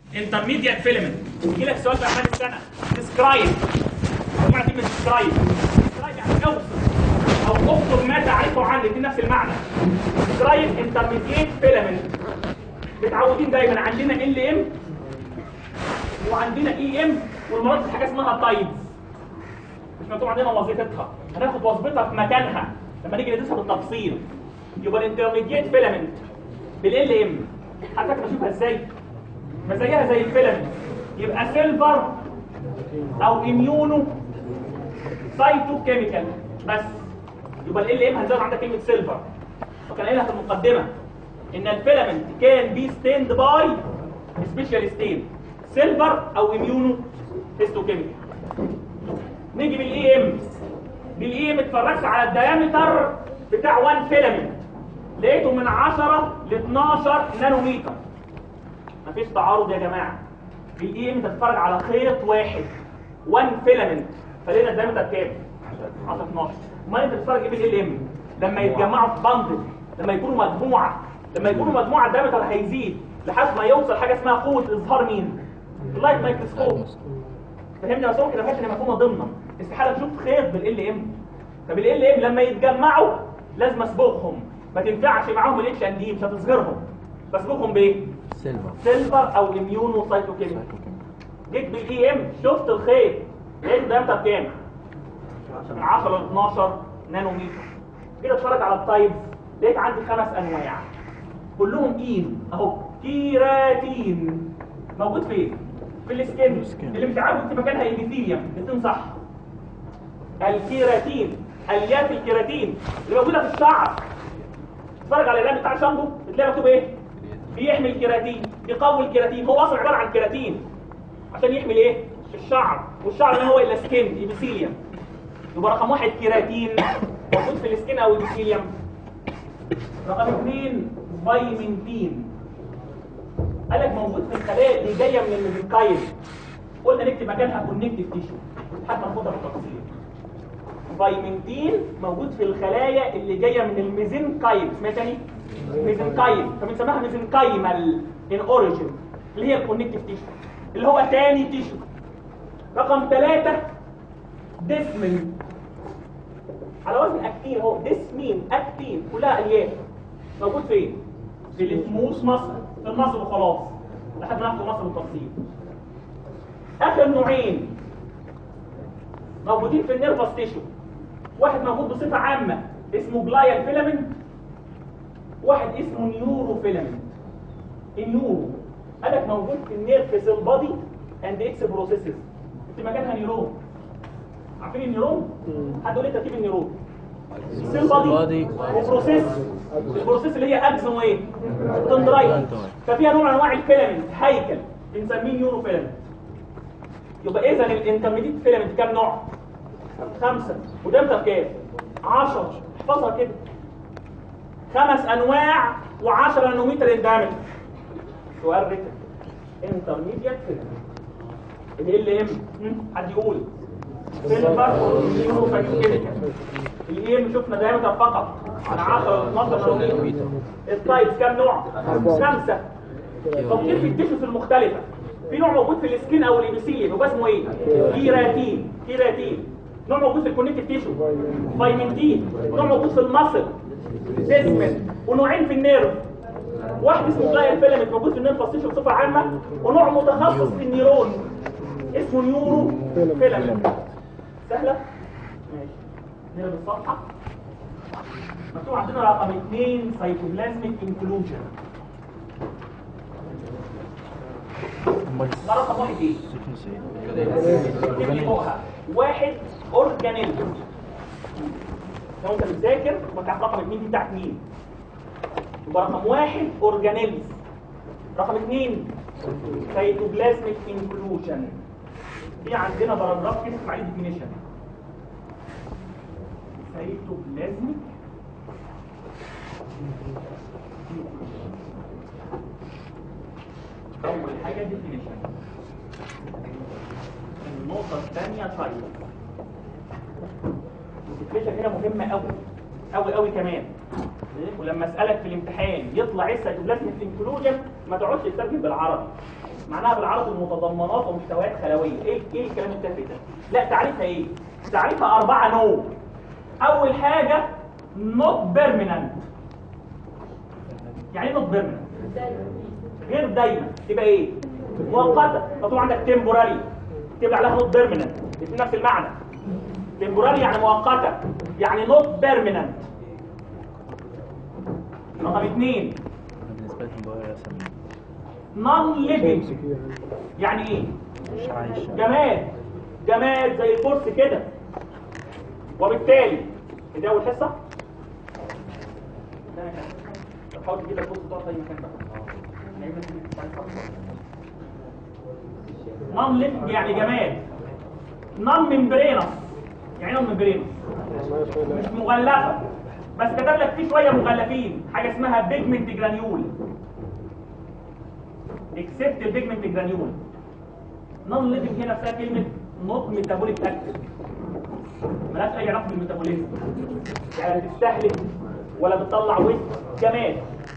intermediate filament يجي لك سؤال في اعمال السنه describe معنى كلمه describe describe يعني اوصف او اذكر ما تعرفه عنه دي نفس المعنى describe intermediate filament متعودين دايما عندنا ال ام وعندنا اي ام والمرات في حاجه اسمها تايبز مش مكتوب عندنا وظيفتها هناخد وظيفتها في مكانها لما نيجي ندرسها بالتفصيل يبقى الانترميديت فيلامنت بالال ام حضرتك بشوفها ازاي ما زيها زي الفيلامنت يبقى سيلفر او اميونو سايتو كيميكال بس يبقى ال ام هنزود عندك كلمه سيلفر وكان قايلها في المقدمه ان الفيلامنت كان بي ستيند باي سبيشال ستين سيلفر او اميونو هيستو كيميكال نيجي بالاي ام بالاي ام اتفرجت على الديامتر بتاع 1 فيلامنت لقيته من 10 ل 12 نانومتر مفيش تعارض يا جماعه بالاي ام تتفرج على خيط واحد 1 فيلامنت فلقينا الديامتر كام 10 12 امال انت بتتفرج ايه بالال ام لما يتجمعوا في بندل لما يكونوا مجموعه لما يكونوا مجموعه الديامتر هيزيد لحد ما يوصل حاجه اسمها قوه اظهار مين اللايت مايكروسكوب فهمني يا صوت كده فاكر ان مفهومه ضمنا استحاله تشوف خيط بالال ام طب ال ام لما يتجمعوا لازم اسبقهم ما تنفعش معاهم الاتش ان دي مش هتصغرهم بسبقهم بايه سيلفر سيلفر او اميونو سايتوكيميكال جيت بالاي ام شفت الخيط لقيت الدايمتر كام من 10 ل 12 نانومتر كده اتفرج على التايبس لقيت عندي خمس انواع كلهم اين اهو كيراتين موجود فين في السكين السكين. اللي مش عارف انت مكانها ايبيثيليوم الاثنين صح الكيراتين الياف الكيراتين اللي موجوده في الشعر اتفرج على الاعلان بتاع شامبو تلاقي مكتوب ايه بيحمي الكيراتين بيقوي الكيراتين هو اصلا عباره عن كيراتين عشان يحمي ايه الشعر والشعر ما هو الا سكين ايبيثيليوم يبقى رقم واحد كيراتين موجود في السكين او ايبيثيليوم رقم اثنين فيتامين قال لك موجود في الخلايا اللي جايه من الميزنكايم قلنا نكتب مكانها كونكتيف تيشو حتى ناخدها بالتفصيل فيتامين موجود في الخلايا اللي جايه من الميزنكايم اسمها تاني ميزنكايم فبنسميها ميزنكايمال ان اوريجين اللي هي الكونكتيف تيشو اللي هو تاني تيشو رقم ثلاثة ديسمين على وزن اكتين اهو ديسمين اكتين كلها الياف موجود فين في الاسموس مصر في المصر وخلاص لحد ما ناخد مصر بالتفصيل اخر نوعين موجودين في النيرفس تيشو واحد موجود بصفه عامه اسمه جلايال فيلامنت واحد اسمه نيورو فيلامنت النيورو قالك موجود في النيرف سيل بادي اند اكس بروسيسز في مكانها نيرون عارفين النيرون حد يقول لي ترتيب النيرون سيل بادي وبروسيس البروسيس اللي هي اكزون وايه تندرايت ففيها نوع من انواع الفيلامنت هيكل بنسميه نيورو فيلامنت يبقى اذا الانترميديت فيلامنت كام نوع خمسة وده امتى بكام 10 احفظها كده خمس انواع و10 نانومتر الدايمتر سؤال ريتم انترميديت فيلامنت ال ام حد يقول سيلفر نيورو فايتوكيميكال الايم شفنا دايمتر فقط على 10 12 نانومتر التايبس كام نوع خمسة طب كيف في التيشوز المختلفة في نوع موجود في السكين او الابيثيليوم يبقى اسمه ايه كيراتين كيراتين نوع موجود في الكونكتيف تيشو فايمنتين نوع موجود في المصل ديسمن ونوعين في النيرف واحد اسمه جلايال فيلامنت موجود في النيرف تيشو بصفه عامه ونوع متخصص في النيرون اسمه نيورو فيلامنت سهله ماشي نقلب الصفحه مكتوب عندنا رقم 2 سايتوبلازميك انكلوجن ده رقم واحد ايه؟ اكتب لي فوقها واحد اورجانيل لو انت بتذاكر وتعرف رقم اثنين دي بتاعت مين؟ يبقى رقم واحد اورجانيلز رقم اثنين سايتوبلازميك انكلوجن في عندنا باراجراف كده اسمه عليه ديفينيشن سايتوبلازميك اول حاجه ديفينيشن النقطه الثانيه تايب الديفينيشن هنا مهمه قوي قوي قوي كمان ولما اسالك في الامتحان يطلع ايه السيتوبلازميك انكلوجن ما تقعدش تترجم بالعربي معناها بالعربي المتضمنات ومحتويات خلويه ايه ايه الكلام التافه ده لا تعريفها ايه تعريفها اربعه نوع اول حاجه نوت بيرمننت يعني ايه نوت بيرمننت غير دايما تبقى ايه مؤقته مكتوب عندك تمبوراري تبقى عليها نوت بيرمننت في نفس المعنى تمبوراري يعني مؤقته يعني نوت بيرمننت رقم اثنين بالنسبة لي الموبايل رسم نون ليفنج يعني ايه مش عايش جماد جماد زي الكرسي كده وبالتالي دي اول حصه ده مكان. طب حاول تجيب لك بص تقعد في اي مكان بقى نعيد لك نون ليفنج يعني جماد نون ممبرينس يعني نون ممبرينس مش مغلفه بس كتب لك فيه شويه مغلفين حاجه اسمها بيجمنت جرانيول اكسبت البيجمنت جرانيول نون ليفنج هنا فيها كلمه نوت ميتابوليك اكتف ملهاش اي علاقه بالميتابوليزم يعني لا بتستهلك ولا بتطلع ويست جماد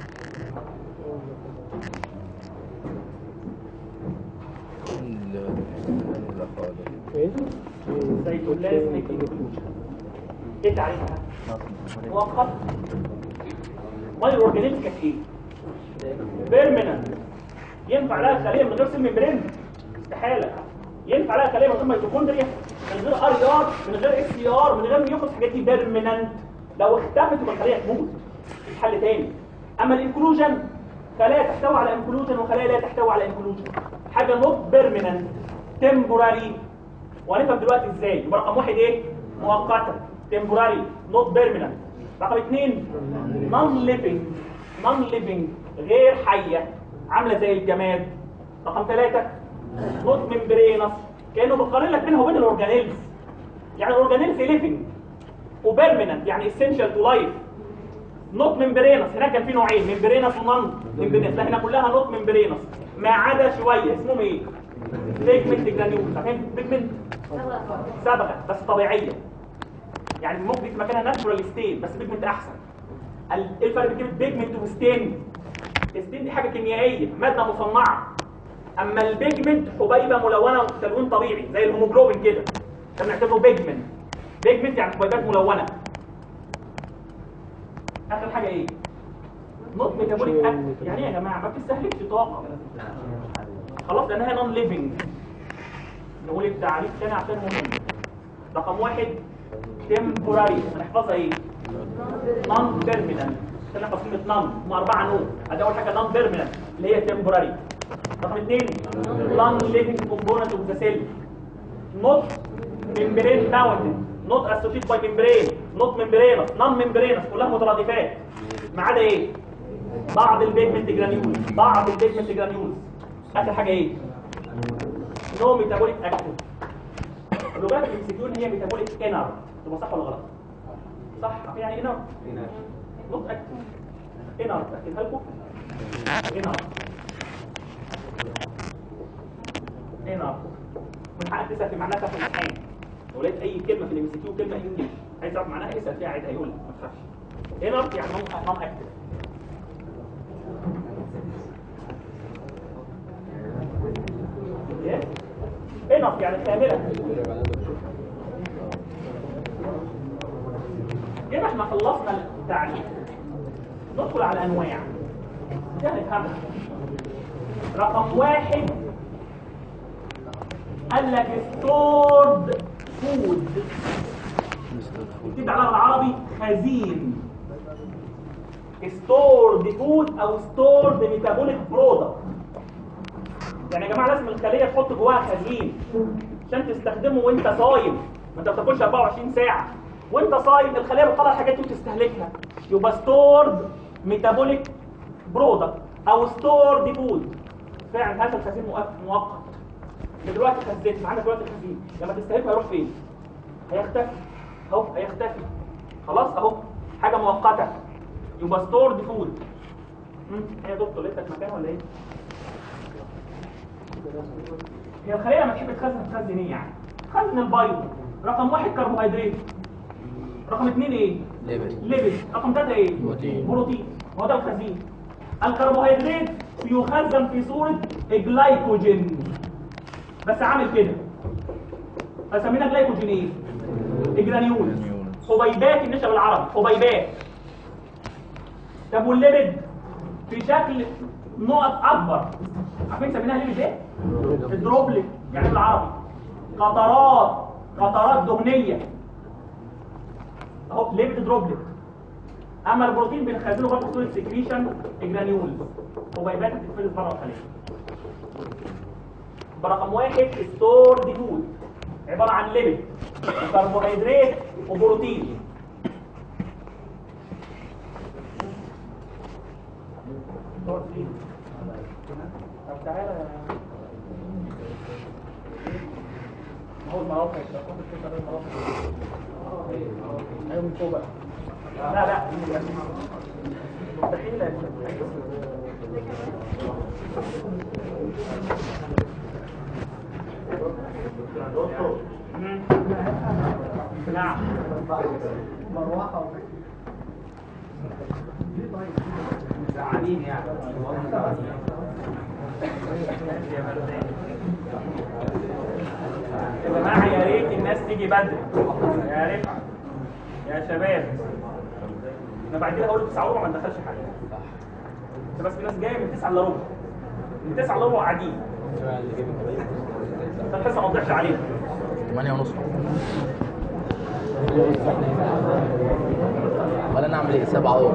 لا خالص سيتوبلازميك انكلوجن ايه تعريفها؟ مؤقت امال الاورجانيزم كانت ايه؟ بيرمننت ينفع لها خليه من غير سيل ميمبرين استحاله ينفع لها خليه من غير ميتوكوندريا من غير ار ار من غير اس سي ار من غير ميوكس الحاجات دي بيرمننت لو اختفت يبقى الخليه تموت مفيش حل تاني اما الانكلوجن خلايا تحتوي على انكلوجن وخلايا لا تحتوي على انكلوجن حاجه نوت بيرمننت تمبوراري وهنفهم دلوقتي ازاي يبقى رقم واحد ايه مؤقته تمبوراري نوت بيرمننت رقم اثنين نون ليفنج نون ليفنج غير حيه عامله زي الجماد رقم ثلاثة نوت ممبرينس كانه بيقارن لك بينها وبين الاورجانيلز يعني الاورجانيلز ليفنج وبيرمننت يعني اسينشال تو لايف نوت ممبرينس هناك كان في نوعين ممبرينس ونون ممبرينس لا هنا كلها نوت ممبرينس ما عدا شويه اسمهم ايه بيجمنت جرانيول فاهم بيجمنت صبغه بس طبيعيه يعني ممكن في مكانها ناتشورال ستين بس بيجمنت احسن ال- ايه الفرق بين كلمه بيجمنت وستين الستين دي حاجه كيميائيه ماده مصنعه اما البيجمنت حبيبه ملونه تلوين طبيعي زي الهيموجلوبين كده ده بنعتبره بيجمنت بيجمنت يعني حبيبات ملونه اخر حاجه ايه نوت ميتابوليك اكت يعني ايه يا جماعه ما بتستهلكش طاقه خلاص لانها نون ليفنج نقول التعريف تاني عشان مهم رقم واحد تمبوراري هنحفظها ايه نون بيرمننت عشان نحفظ كلمه نون هم اربعه نون ادي اول حاجه نون بيرمننت اللي هي تمبوراري رقم اثنين نون ليفنج كومبوننت اوف ذا سيل نوت ممبرين باوندد نوت اسوشيت باي ممبرين نوت ممبرينس نون ممبرينس كلها مترادفات ما عدا ايه بعض البيجمنت جرانيول بعض البيجمنت جرانيول اخر حاجه ايه نو ميتابوليك اكتف اللغات الانسيكيون هي ميتابوليك انر تبقى صح ولا غلط صح يعني انر نوت اكتف انر اكتبها لكم انر انر من حقك تسال في معناها في الامتحان لو لقيت اي كلمه في الام سي كيو كلمه انجلش عايز تعرف معناها اسال فيها عادي هيقول لك ما تخافش انر يعني نون نون اكتف ايه انف يعني كامله كده احنا خلصنا التعريف ندخل على الانواع دي هنفهمها رقم واحد قال لك ستورد فود اكتب على العربي خزين ستورد فود او ستورد ميتابوليك برودكت يعني يا جماعه لازم الخليه تحط جواها خزين عشان تستخدمه وانت صايم ما انت ما بتاكلش 24 ساعه وانت صايم الخليه بتطلع الحاجات دي وتستهلكها يبقى ستورد ميتابوليك برودكت او ستورد فود فعلا هذا الخزين مؤقت- مؤقت انت دلوقتي خزنت عندك دلوقتي خزين لما تستهلكه هيروح فين؟ هيختفي اهو هيختفي خلاص اهو حاجه مؤقته يبقى ستورد فود ايه يا دكتور لقيتك مكان ولا ايه؟ هي الخليه لما تحب تخزن تخزن ايه يعني؟ تخزن البيض رقم واحد كربوهيدرات رقم اثنين ايه؟ ليبل ليبيد رقم ثلاثة ايه؟ بروتين. بروتين هو ده الخزين الكربوهيدرات بيخزن في صورة الجلايكوجين بس عامل كده فسمينا جلايكوجين ايه؟ الجرانيول جرانيول. حبيبات النشا بالعربي حبيبات طب والليبيد في شكل نقط اكبر عارفين سميناها ليبيد ايه؟ الدروبلت يعني بالعربي قطرات قطرات دهنيه اهو ليبيد دروبلت اما البروتين بنخزنه برضه في صوره سكريشن جرانيول حبيبات بتتفرز بره الخليه برقم واحد ستور دي فود عباره عن ليبيد وكربوهيدرات وبروتين ستور دي طب تعالى ما هو المرافق خد الفكره ده المرافق ايوه من فوق بقى لا لا مستحيل مم. نعم زعلانين يعني يا جماعه يا ريت الناس تيجي بدري يا ريت يا شباب انا بعد كده هقول 9 وربع ما ندخلش حاجه انت بس في ناس جايه من 9 الا ربع من 9 الا ربع قاعدين فالحصه ما تضيعش عليهم 8 ونص ولا نعمل ايه 7 اهو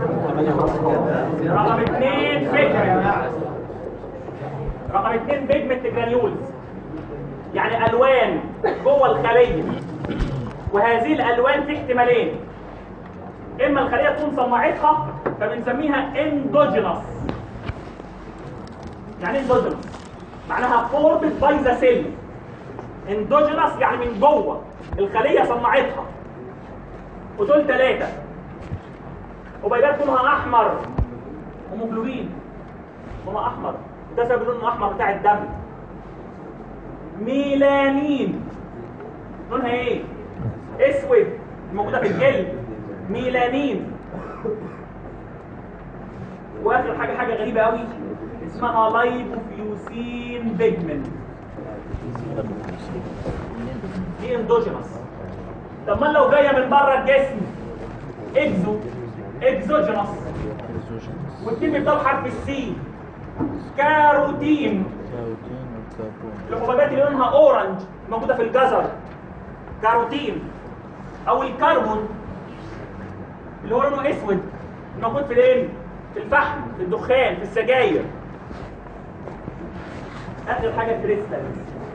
رقم اثنين فكرة رقم اثنين بيجمنت جرانيولز يعني الوان جوه الخليه وهذه الالوان في احتمالين اما الخليه تكون صنعتها فبنسميها اندوجينوس يعني اندوجينوس معناها فورمد باي ذا سيل اندوجينوس يعني من جوه الخليه صنعتها ودول ثلاثه وبيبات لونها احمر هيموجلوبين لونها احمر ده سبب اللون الاحمر بتاع الدم ميلانين لونها ايه اسود موجوده في الجلد ميلانين واخر حاجه حاجه غريبه قوي اسمها لايبوفيوسين بيجمنت دي اندوجينوس طب ما لو جايه من بره الجسم اكزو اكزوجينوس والتيم بيبدا بحرف السي كاروتين كاروتين والكربون الحبوبات اللي لونها اورنج موجوده في الجزر كاروتين او الكربون اللي هو لونه اسود موجود في الايه في الفحم في الدخان في السجاير اخر حاجه كريستال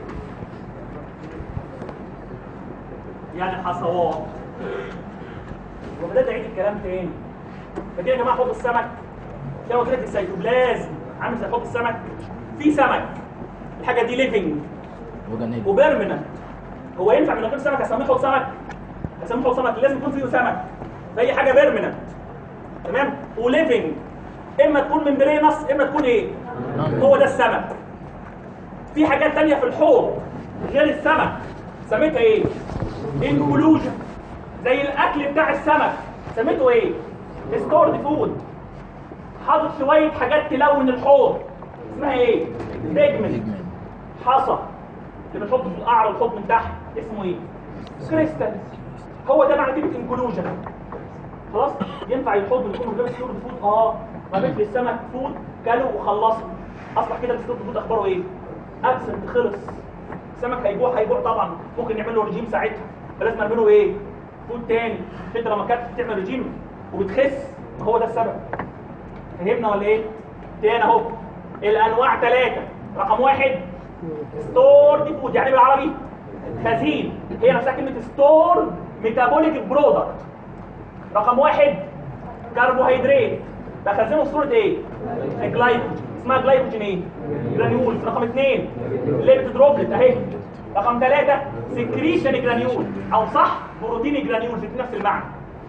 يعني حصوات وبدات اعيد الكلام تاني فكده يا جماعه حوض السمك زي ما قلت لك السيتوبلازم عامل زي حوض السمك في سمك الحاجه دي ليفنج وجنين وبيرمننت هو ينفع من غير سمك اسميه حوض سمك اسميه حوض سمك لازم يكون فيه سمك فهي حاجه بيرمننت تمام وليفنج اما تكون ممبرينس اما تكون ايه هو ده السمك في حاجات تانية في الحوض غير السمك سميتها ايه انكلوجن زي الاكل بتاع السمك سميته ايه ستورد فود حاطط شويه حاجات تلون الحوض اسمها ايه بيجمنت بيجمنت حصى اللي بنحطه في القعر والحوض من تحت اسمه ايه كريستال هو ده معنى كلمه انكلوجن خلاص ينفع الحوض يكون من غير ستورد فود اه ما مثل السمك فود كلوا وخلصوا اصبح كده الستورد فود اخباره ايه ابسنت خلص السمك هيجوع هيجوع طبعا ممكن نعمل له رجيم ساعتها فلازم نعمل له ايه فود تاني عشان انت لما كانت بتعمل رجيم وبتخس ما هو ده السبب فهمنا ولا ايه تاني اهو الانواع ثلاثه رقم واحد ستور دي فود يعني بالعربي خزين هي نفسها كلمه ستور ميتابوليك برودكت رقم واحد كربوهيدرات بخزنه في صوره ايه جلايكوجين اسمها جلايكوجين ايه جرانيولز رقم اثنين ليبت دروبلت اهي رقم ثلاثة سكريشن جرانيول او صح بروتين جرانيول في نفس المعنى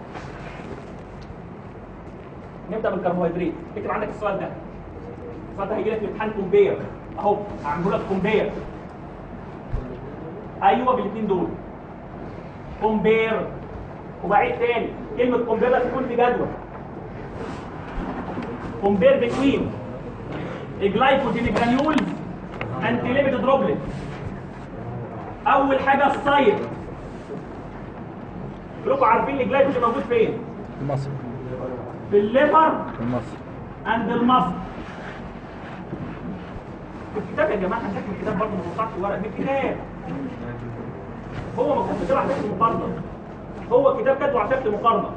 نبدا بالكربوهيدرات اكتب عندك السؤال ده السؤال ده هيجي لك في امتحان كومبير اهو هعمله لك كومبير ايوه بالاثنين دول كومبير وبعيد تاني كلمه كومبير لازم تكون في جدول كومبير بتوين الجلايكوجين جرانيولز انتي ليبيد دروبلت اول حاجه السايت كلكم عارفين الجلايكوجين موجود فين في مصر في الليفر في مصر عند المصل في الكتاب يا جماعه انا شكل الكتاب برضه ما بوقعش ورق في الكتاب هو ما كانش كده على شكل مقارنه هو الكتاب كاتبه على شكل مقارنه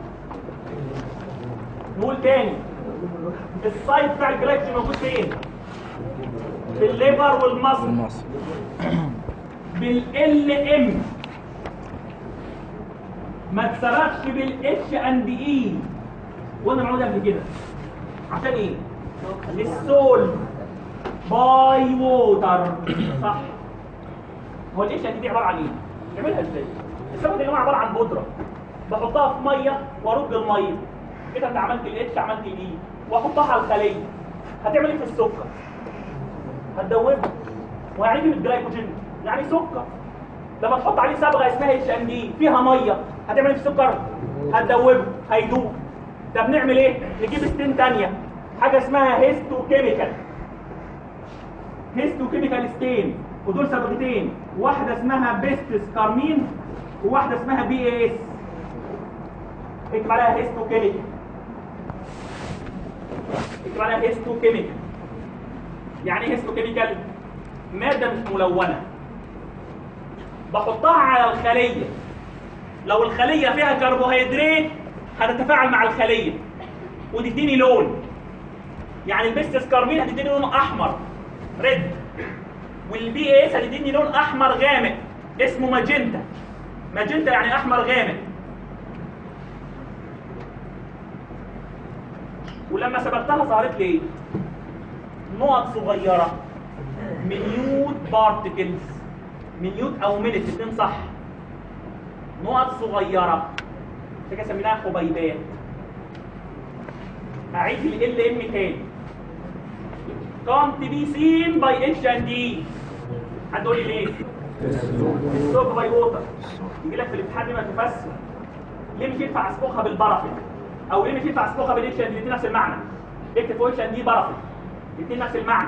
نقول تاني السايت بتاع الجلاكسي موجود فين؟ في الليفر في والمصل مصر بالال ام ما تسرقش بالاتش اند اي وانا معود قبل كده عشان ايه السول باي ووتر صح هو الاتش اند دي عباره عن ايه نعملها ازاي السبب يا جماعه عباره عن بودره بحطها في ميه وارد الميه كده انت عملت الاتش عملت الاي واحطها على الخليه هتعمل ايه في السكر هتدوبه ويعني ايه بالجلايكوجين يعني سكر لما تحط عليه صبغه اسمها اتش ان دي فيها ميه هتعمل ايه في السكر هتدوبه هيدوب طب نعمل ايه نجيب ستين تانية حاجه اسمها هيستو كيميكال هيستو كيميكال ستين ودول صبغتين واحده اسمها بيستس كارمين وواحده اسمها بي اي اس اكتب عليها هيستو كيميكال اكتب عليها هيستو كيميكال يعني ايه هيستو كيميكال ماده مش ملونه بحطها على الخليه لو الخليه فيها كربوهيدرات هتتفاعل مع الخليه وتديني لون يعني البيستس كارمين هتديني لون احمر ريد والبي اي اس هتديني لون احمر غامق اسمه ماجنتا ماجنتا يعني احمر غامق ولما سبقتها ظهرت لي ايه نقط صغيره منيوت بارتكلز منيوت او منت الاثنين صح نقط صغيره عشان كده سميناها حبيبات اعيد ال ام تاني can't be seen by H and D هتقول لي ليه؟ السوق باي ووتر يجي لك في الامتحان دي ما تفسر ليه مش ينفع اسبقها بالبرافين او ليه مش ينفع اسبقها بالاتش ان دي الاثنين نفس المعنى اكتب فوق اتش ان دي برافين الاثنين نفس المعنى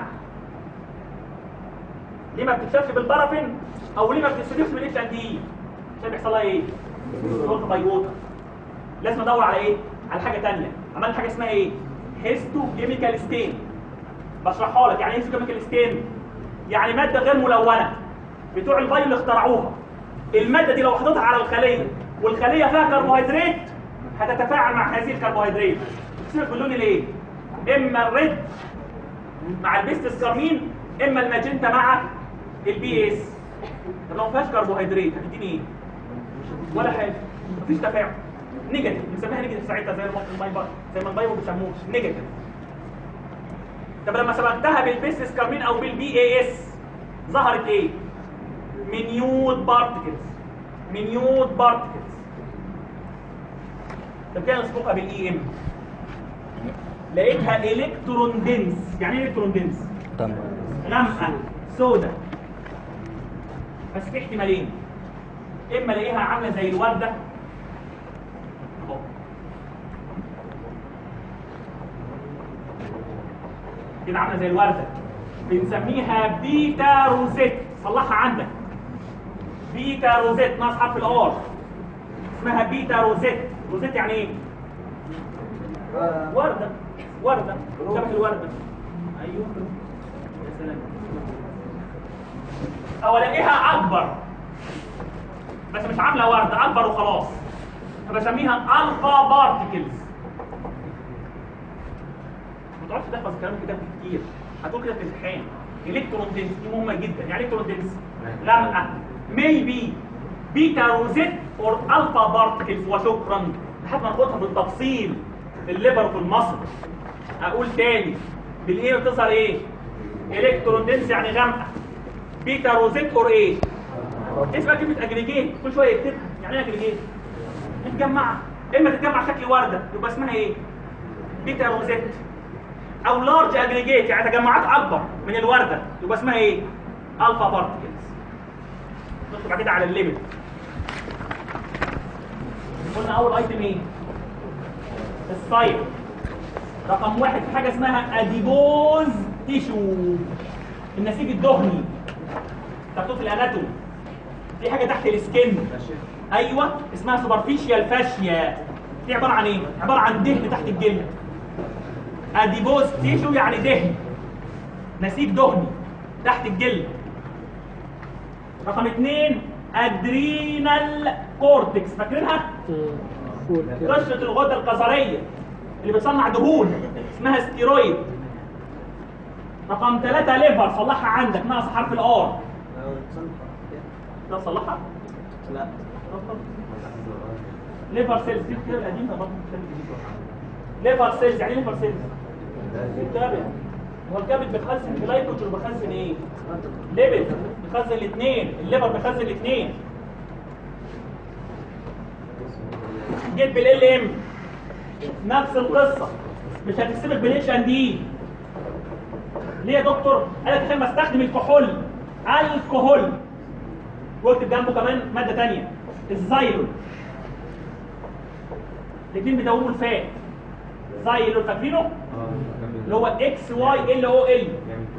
ليه ما بتكتبش بالبرافين او ليه ما بتستخدمش بالاتش ان دي عشان بيحصل لها ايه؟ سوق باي ووتر لازم ادور على ايه؟ على حاجه ثانيه عملت حاجه اسمها ايه؟ هيستو كيميكال ستين بشرحها لك يعني ايه هيستو كيميكال ستين؟ يعني ماده غير ملونه بتوع البايو اللي اخترعوها الماده دي لو حطيتها على الخليه والخليه فيها كربوهيدرات هتتفاعل مع هذه الكربوهيدرات بتسيبك باللون الايه اما الريد مع البيستس كارمين اما الماجنتا مع البي اس طب لو ما فيهاش كربوهيدرات هتديني ايه ولا حاجه مفيش تفاعل نيجاتيف بنسميها نيجاتيف ساعتها زي ما البايبر زي ما البايبر بيسموه نيجاتيف طب لما سبقتها بالبيستس كارمين او بالبي اي اس ظهرت ايه منيوت بارتكلز منيوت بارتكلز طب كده نسبقها بالاي ام لقيتها الكترون دنس يعني ايه الكترون دنس تمام غامقه سودة بس في احتمالين اما الاقيها عامله زي الورده اهو كده عامله زي الورده بنسميها بيتا روزيت صلحها عندك بيتا روزيت ناقص حرف الار اسمها بيتا روزيت روزيت يعني ايه ورده ورده شبه الورده ايوه يا سلام او الاقيها اكبر بس مش عامله ورده اكبر وخلاص فبسميها الفا بارتكلز ما تقعدش تحفظ الكلام كده كتير هتقول كده في الامتحان الكترون دنس دي مهمه جدا يعني الكترون دنس غامقه ميبي بيتا روزيت اور الفا بارتكلز وشكرا لحد ما ناخدها بالتفصيل في الليبر وفي المصل اقول تاني بالايه بتظهر ايه الكترون دنس يعني غامقه بيتا روزيت اور ايه اسمها كلمه اجريجيت كل شويه يكتبها يعني ايه اجريجيت متجمعه اما تتجمع شكل ورده يبقى اسمها ايه بيتا روزيت او لارج اجريجيت يعني تجمعات اكبر من الورده يبقى اسمها ايه الفا بارتكلز ندخل بعد كده على الليميت قلنا اول ايتم ايه السايت رقم واحد في حاجه اسمها اديبوز تيشو النسيج الدهني بتاعته في الاناتومي في حاجه تحت السكن ايوه اسمها سوبرفيشيال فاشيا دي عباره عن ايه عباره عن دهن تحت الجلد اديبوز تيشو يعني دهن نسيج دهني تحت الجلد رقم اثنين ادرينال كورتكس فاكرينها قشره الغده القذريه اللي بتصنع دهون اسمها ستيرويد رقم ثلاثة ليفر صلحها عندك ناقص حرف الار ده صلحها لا ليفر سيلز دي الكتاب القديم ده برضه الكتاب الجديد ليفر سيلز يعني ايه ليفر سيلز الكبد هو الكبد بيخزن جلايكوجين وبيخزن ايه ليبيد بيخزن الاثنين الليفر بيخزن الاثنين جيت بالال ام نفس القصه مش هتكسبك بالاتش ان دي ليه يا دكتور قال لك تخيل ما استخدم الكحول الكحول واكتب جنبه كمان ماده ثانيه الزايلون الاثنين بيدوبوا الفات زايلون فاكرينه اللي هو اكس واي ال او ال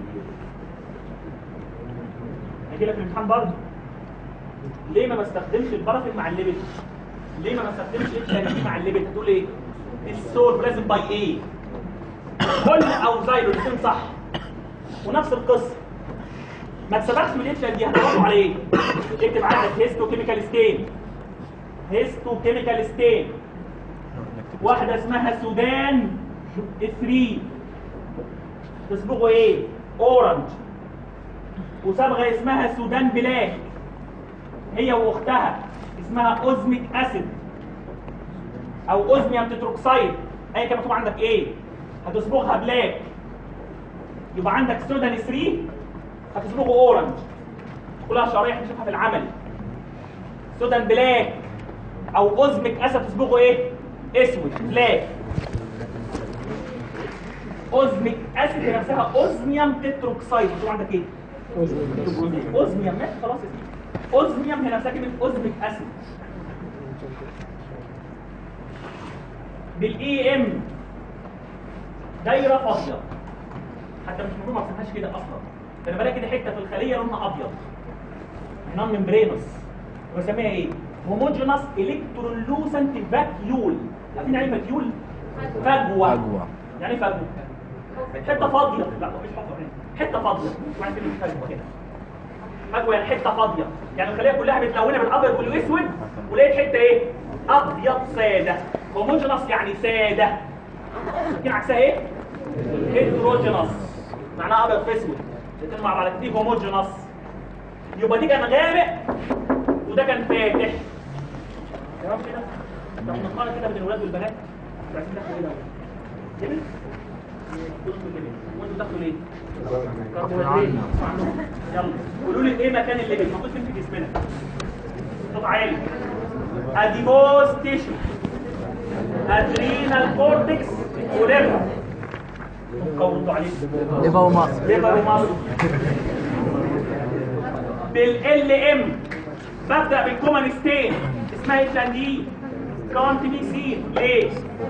هيجي لك في الامتحان برضه ليه ما بستخدمش البارافين مع الليبيد ليه ما بستخدمش اتش ان مع الليبيد هتقول ايه السول لازم باي ايه كل او زايلو الاثنين صح ونفس القصه ما تسبقش من الاتش ان دي هتدوروا على ايه اكتب عندك هيستو كيميكال ستين هيستو كيميكال ستين واحده اسمها سودان 3 تصبغه ايه اورنج وصبغه اسمها سودان بلاك هي واختها اسمها اوزميك اسيد او اوزميوم تتروكسيد اي كان مكتوب عندك ايه هتصبغها بلاك يبقى عندك سودان 3 هتصبغه اورنج كلها شرايح نشوفها في العمل سودان بلاك او اوزميك اسيد تصبغه ايه اسود بلاك اوزميك اسيد هي نفسها اوزميوم تتروكسيد مكتوب عندك ايه اوزميوم ماشي خلاص يا سيدي اوزميوم هي نفسها كلمه اوزميك اسيد بالاي ام دايره فاضيه حتى مش المفروض ما ارسمهاش كده اصلا ده انا بلاقي كده حته في الخليه لونها ابيض نون ممبرينوس بسميها ايه هوموجينوس الكترولوسنت فاكيول عارفين يعني ايه فاكيول فجوه فجوة. يعني ايه فجوه حته فاضيه لا مفيش حته حته فاضيه يعني كلمه فجوه كده فجوه يعني حته فاضيه يعني الخليه كلها متلونه بالابيض والاسود ولقيت حته ايه ابيض ساده هوموجينوس يعني ساده لكن عكسها ايه هيتروجينوس معناها ابيض في اسود الاثنين مع بعض دي هوموجينوس يبقى دي كان غامق وده كان فاتح تمام كده طب نقارن كده بين الولاد والبنات انتوا عايزين تاخدوا ايه الاول ليبل كلكم ليبل وانتوا تاخدوا ليه كربوهيدرات يلا قولوا لي ايه مكان الليبل موجود فين في جسمنا صوت عالي اديبوز تيشو ادرينال كورتكس وليفر قولوا عليه ليفر ومصر ليفر ومصر بالال ام ببدا بالكومن ستين اسمها اتش ان دي كانت بي سي ليه؟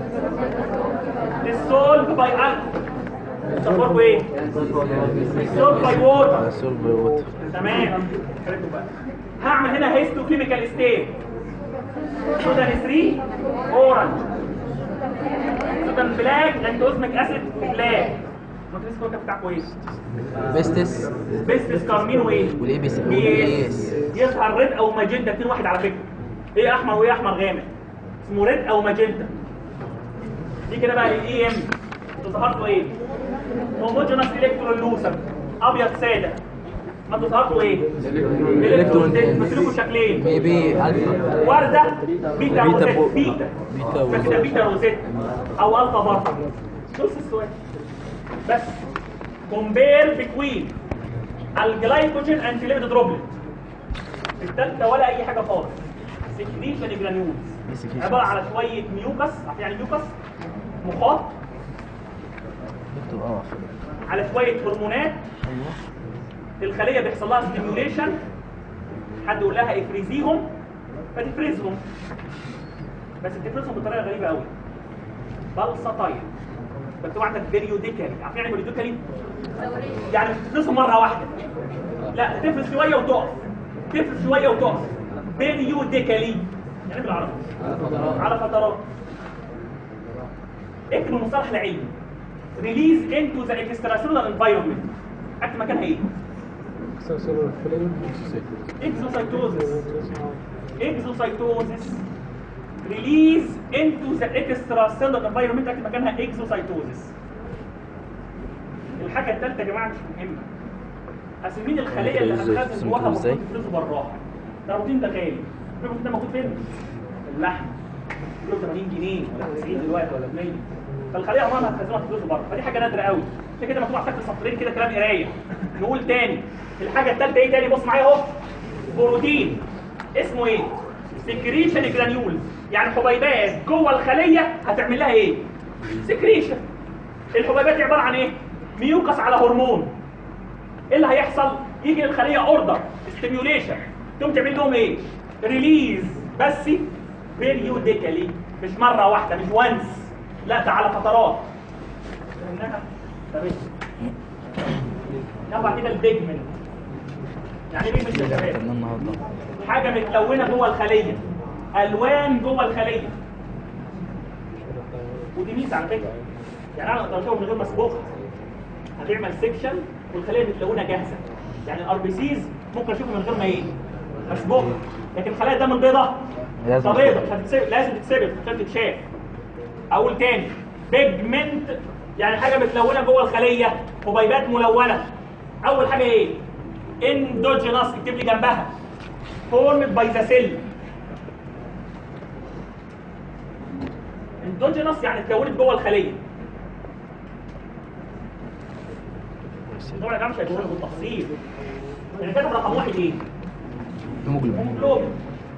السولف باي الكحول صفركوا ايه؟ السولف باي ووتر سولف ووتر تمام حلو بقى. هعمل هنا هيستو كيميكال ستين سودان 3 اورنج سودان بلاك لاكتوزميك اسيد بلاك نوتريس كوكا بتاعكوا ايه؟ بيستس بيستس كارمين وايه؟ والاي بي سي بيس يظهر ريد او ماجنتا اتنين واحد على فكره ايه احمر وايه احمر غامق اسمه ريد او ماجنتا دي كده بقى الاي ام ظهرته ايه هوموجينوس الكترولوسر ابيض ساده ما ظهرته ايه الكترون مثلكوا شكلين بي بي الفا ورده بيتا بيتا روزيت فوق. بيتا بيتا فكده وزيت. بيتا روزيت او الفا برضه نص السؤال بس كومبير بتوين الجلايكوجين اند ليبيد دروبلت الثالثه ولا اي حاجه خالص سكريشن جرانيولز Secretion. عباره على شويه ميوكس عارف يعني ميوكس مخاط دكتور اه على شويه هرمونات ايوه الخليه بيحصل لها ستيميوليشن حد يقول لها افرزيهم فتفرزهم بس بتفرزهم بطريقه غريبه قوي بلسطين مكتوب عندك بريوديكالي عارفين يعني بريوديكالي يعني مش بتفرزهم مره واحده لا تفرز شويه وتقف تفرز شويه وتقف بريوديكالي يعني بالعربي على فترات اكتب المصطلح العلمي ريليز انتو ذا اكستراسيلولار انفايرمنت اكتب مكانها ايه اكزوسايتوزس اكزوسايتوزس ريليز انتو ذا اكستراسيلولار انفايرمنت اكتب مكانها اكزوسايتوزس الحاجه الثالثه يا جماعه مش مهمه اسمين الخليه اللي ازاي؟ هتخزن جواها ازاي؟ المفروض تفرزه براها ده الروتين ده غالي الروتين ده موجود فين؟ اللحم كيلو 80 جنيه ولا 90 دلوقتي ولا 100 فالخليه عمرها ما هتخزنها تفرزه بره فدي حاجه نادره قوي عشان كده مكتوب على شكل سطرين كده كلام قرايه نقول تاني الحاجه الثالثه ايه تاني بص معايا اهو بروتين اسمه ايه؟ سكريشن جرانيول يعني حبيبات جوه الخليه هتعمل لها ايه؟ سكريشن الحبيبات دي عباره عن ايه؟ ميوكس على هرمون ايه اللي هيحصل؟ يجي للخليه اوردر ستيميوليشن تقوم تعمل لهم ايه؟ ريليز بس بيريوديكالي مش مره واحده مش وانس لا ده على فترات فهمناها؟ طب إيه؟ يلا كده البيجمنت يعني ايه بيجمنت يا شباب؟ خدنا النهارده حاجه متلونه جوه الخليه الوان جوه الخليه ودي ميزه على فكره يعني انا اقدر اشوفه من غير مسبوق هتعمل سيكشن والخليه متلونه جاهزه يعني الار بي سيز ممكن اشوفه من غير ما ايه مسبوق لكن خلايا الدم البيضاء لازم طبيعي مش هتتسبب لازم تتسبب عشان تتشاف اقول تاني بيجمنت يعني حاجه متلونه جوه الخليه حبيبات ملونه اول حاجه ايه اندوجينوس اكتب لي جنبها فورمد باي ذا سيل اندوجينوس يعني اتكونت جوه الخليه طبعا يا جماعه مش هيقولوا بالتفصيل يعني كاتب رقم واحد ايه هيموجلوبين هيموجلوبين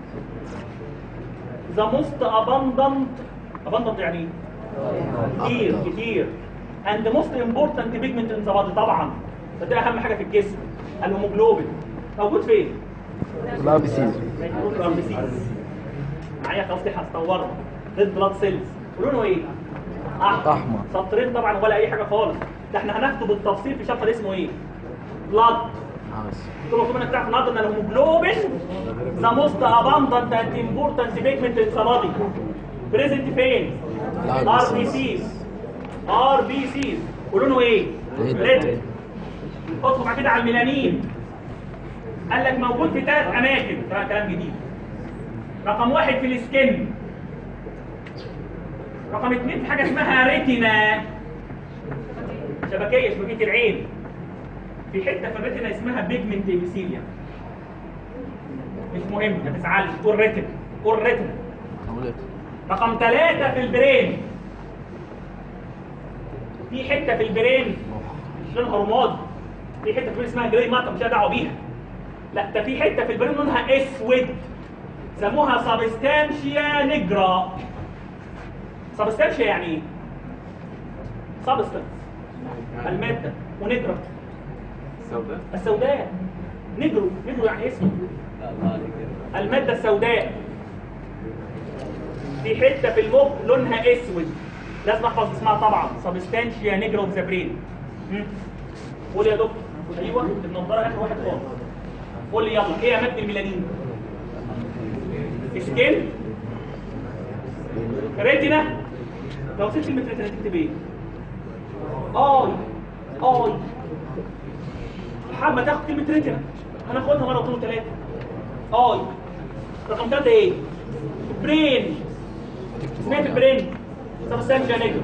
the most abundant abundant يعني ايه؟ كتير كتير and the most important pigment in the body طبعا ده اهم حاجه في الجسم الهيموجلوبين موجود فين؟ الار بي سيز موجود في الاربسيس معايا خلاص دي هستورها ريد بلاد سيلز ولونه ايه؟ احمر أحمر. سطرين طبعا ولا اي حاجه خالص ده احنا هناخده بالتفصيل في شابتر اسمه ايه؟ بلاد ثم كمان انك تعرف النهارده ان الهيموجلوبين ذا موست اباندنت اند امبورتنت بيجمنت ان بادي بريزنت فين؟ ار بي سيز ار بي سيز ولونه ايه؟ ريد. ريد اطلب بعد كده على الميلانين قال لك موجود في ثلاث اماكن ده كلام جديد رقم واحد في السكن رقم اثنين في حاجه اسمها ريتينا شبكيه شبكيه العين في حته في الريتنا اسمها بيجمنت ايبيثيليوم مش مهم ما تزعلش قول ريتنا قول ريتنا رقم ثلاثة في البرين في حتة في البرين مش لونها رمادي في حتة في البرين اسمها جراي ماتر مش دعوة بيها لا ده في حتة في البرين لونها اسود سموها سابستانشيا نجرا سابستانشيا يعني ايه؟ سابستانس المادة ونجرا السوداء السوداء نجرو نجرو يعني اسمه المادة السوداء في حتة في المخ لونها اسود لازم احفظ اسمها طبعا سبستانشيا نيجرا اوف ذا برين قول يا دكتور ايوه النضاره اخر واحد خالص قول لي يلا ايه اماكن الميلانين سكين ريتنا لو سبت كلمه ريتنا تكتب ايه اي اي حابه تاخد كلمه ريتنا هناخدها مره واثنين وثلاثه اي رقم ثلاثه ايه برين سمعت البرين سبستانشيا نيجرا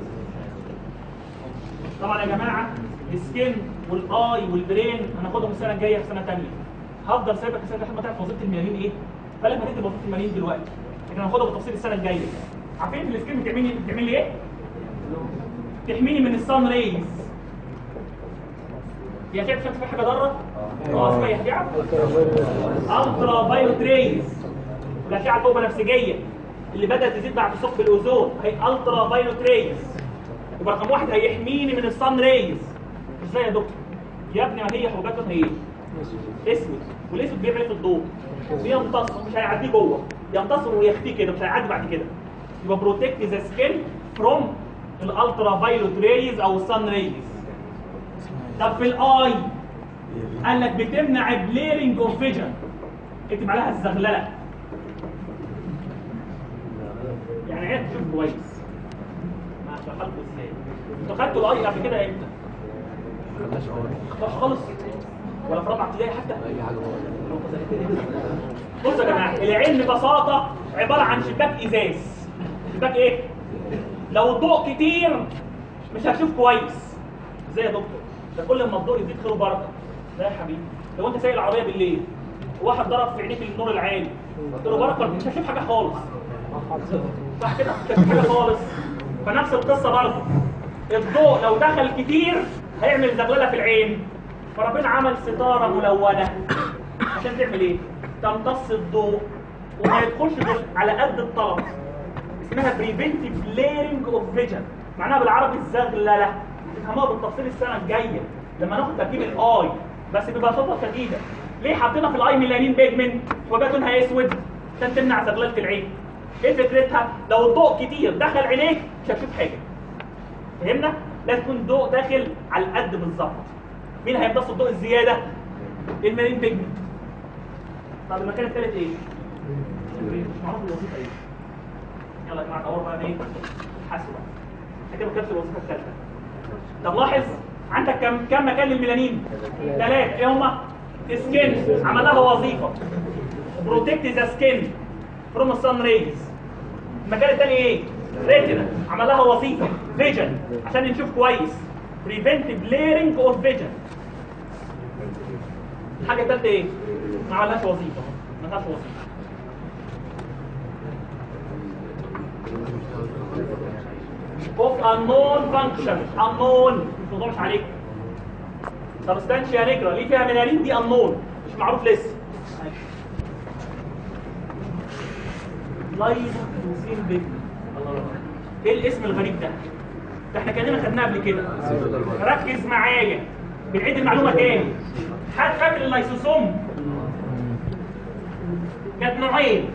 طبعا يا جماعه السكين والاي والبرين هناخدهم السنه الجايه في سنه ثانيه هفضل سايبك السنه لحد ما تعرف وظيفه الميلانين ايه فلما تكتب وظيفه الميلانين دلوقتي لكن هناخدها بالتفصيل السنه الجايه عارفين في السكين بتعملي بتعمل لي ايه تحميني من الصن ريز هي شايف شايف في حاجه ضاره اه اسمها ايه هتعرف الترا فايولت ريز الاشعه الفوق بنفسجيه اللي بدات تزيد بعد ثقب الاوزون هي الترا فايولت ريز يبقى رقم واحد هيحميني من الصن ريز ازاي يا دكتور يا ابني ما هي حبوبات لونها ايه اسود والاسود بيعمل ايه في الضوء بيمتص مش هيعديه جوه يمتص ويختفي كده مش هيعدي بعد كده يبقى بروتكت ذا سكين فروم الالترا فايلوت ريز او السان ريز طب في الاي قال لك بتمنع بليرنج اوف فيجن اكتب عليها الزغلله يعني عيب تشوف كويس ما هشرحها لكم ازاي انتوا خدتوا الاي قبل كده امتى؟ خدتوش خالص ولا في رابعه ابتدائي حتى؟ بصوا يا جماعه العلم ببساطه عباره عن شباك ازاز شباك ايه؟ لو الضوء كتير مش هتشوف كويس ازاي يا دكتور؟ ده كل ما الضوء يزيد خير وبركه لا يا حبيبي لو انت سايق العربيه بالليل وواحد ضرب في عينيك النور العالي خير وبركه مش هتشوف حاجه خالص صح كده مش هتشوف حاجه خالص فنفس القصه برضه الضوء لو دخل كتير هيعمل زغلله في العين فربنا عمل ستاره ملونه عشان تعمل ايه؟ تمتص الضوء وما يدخلش غير على قد الطلب اسمها بريفنتيف ليرنج اوف فيجن معناها بالعربي الزغلله هتفهموها بالتفصيل السنه الجايه لما ناخد تركيب الاي بس ببساطه شديده ليه حطينا في الاي ميلانين بيجمنت وبقى لونها اسود عشان تمنع زغلله العين ايه فكرتها لو الضوء كتير دخل عينيك مش هتشوف حاجه فهمنا لازم يكون الضوء داخل على القد بالظبط مين هيمتص الضوء الزياده الميلانين بيجمنت طب المكان الثالث ايه مش معروف الوظيفه ايه يلا يا جماعه ندور بقى ايه حاسبه احنا كده ما كانتش الوظيفه الثالثه طب لاحظ عندك كم كم مكان للميلانين ثلاثه ايه هما سكين عمل لها وظيفه بروتكت ذا سكين فروم السان ريز المكان الثاني ايه ريتنا عمل لها وظيفه فيجن عشان نشوف كويس بريفنت بليرنج اوف فيجن الحاجه الثالثه ايه ما عملهاش وظيفه ما لهاش وظيفه of unknown function unknown مش موضوع مش عليك substantia nigra ليه فيها منارين دي unknown مش معروف لسه لايزوكلوزين بيج ايه الاسم الغريب ده ده احنا كاننا خدناه قبل كده ركز معايا بنعيد المعلومه تاني حد فاكر اللايسوسوم كانت نوعين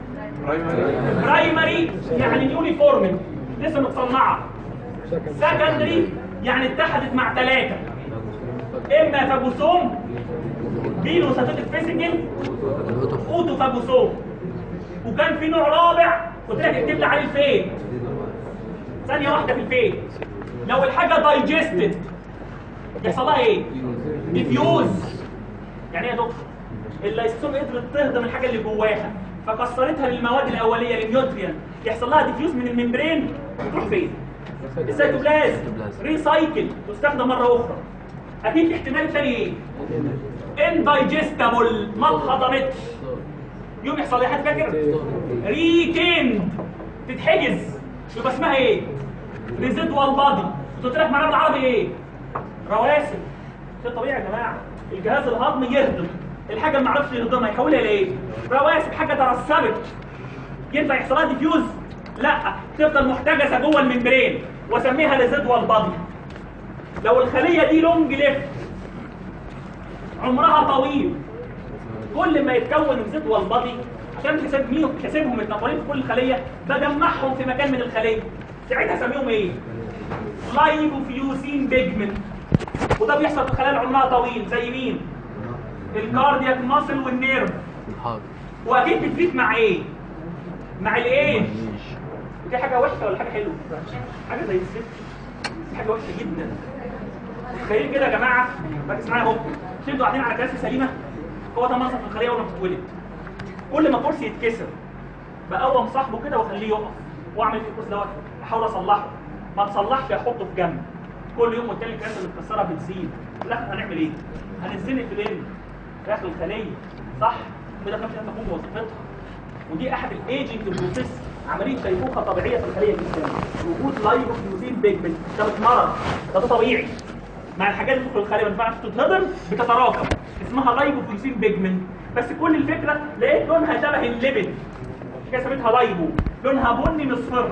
برايمري يعني نيولي فورمد لسه متصنعه سكندري يعني اتحدت مع ثلاثه اما فاجوسوم بينو ساتوتيك فيسيكل اوتو فاجوسوم وكان في نوع رابع قلت لك اكتب لي عليه الفين ثانيه واحده في الفين لو الحاجه دايجستد يحصل لها ايه ديفيوز يعني ايه يا دكتور اللايسوم قدرت تهضم الحاجه اللي جواها فكسرتها للمواد الاوليه للنيوتريان يحصل لها ديفيوز من الممبرين تروح فين السيتوبلازم ريسايكل تستخدم مره اخرى اكيد الاحتمال الثاني ايه اندايجستابل ما اتهضمتش يوم يحصل ايه حد فاكر ريتيند تتحجز يبقى اسمها ايه ريزيدوال بادي قلت لك معناها بالعربي ايه رواسب شيء طبيعي يا جماعه الجهاز الهضمي يهضم الحاجه اللي ما عرفش يهضمها يحولها لايه رواسب حاجه ترسبت ينفع يحصل لها ديفيوز لا تفضل محتجزه جوه الممبرين واسميها ريزيدوال بادي لو الخليه دي لونج ليفت عمرها طويل كل ما يتكون ريزيدوال بادي عشان حساب مين حسابهم متنطرين في كل خليه بجمعهم في مكان من الخليه ساعتها اسميهم ايه لايبوفيوسين بيجمنت وده بيحصل في الخلايا اللي عمرها طويل زي مين الكاردياك ماسل والنيرف الحاضر واكيد بتفيد مع ايه مع الايه دي حاجه وحشه ولا حاجه حلوه حاجه زي الزفت دي حاجه وحشه جدا تخيل كده يا جماعه ركز معايا اهو شدوا قاعدين على كراسي سليمه هو ده منظر في الخليه اول ما بتتولد كل ما كرسي يتكسر بقوم صاحبه كده واخليه يقف واعمل في الكرسي دوت احاول اصلحه ما تصلحش احطه في جنب كل يوم والتاني الكراسي اللي متكسره بتزيد في الاخر هنعمل ايه؟ هنزنق في الام في اخر الخليه صح؟ كده مش هتقوم بوظيفتها ودي احد الايجنج بروسيس عمليه شيخوخه طبيعيه في الخليه الانسانيه وجود لايبوفيوزين بيجمنت ده مش مرض ده, ده طبيعي مع الحاجات اللي في الخليه ما ينفعش تتهضم بتتراكم اسمها لايبوفيوزين بيجمنت بس كل الفكره لقيت لونها شبه اللبن مش كده سميتها لايبو لونها بني مصفر